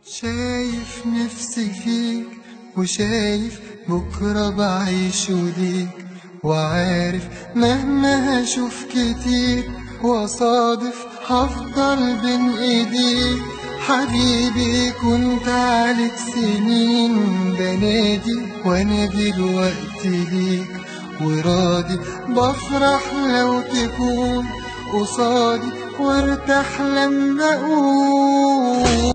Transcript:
شايف نفسي فيك وشايف بكرة بعيش ليك وعارف مهما هشوف كتير وصادف هفضل بين ايديك حبيبي كنت عليك سنين بنادي وانا دلوقتي ليك وراضي بفرح لو تكون قصادي وارتاح لما اقول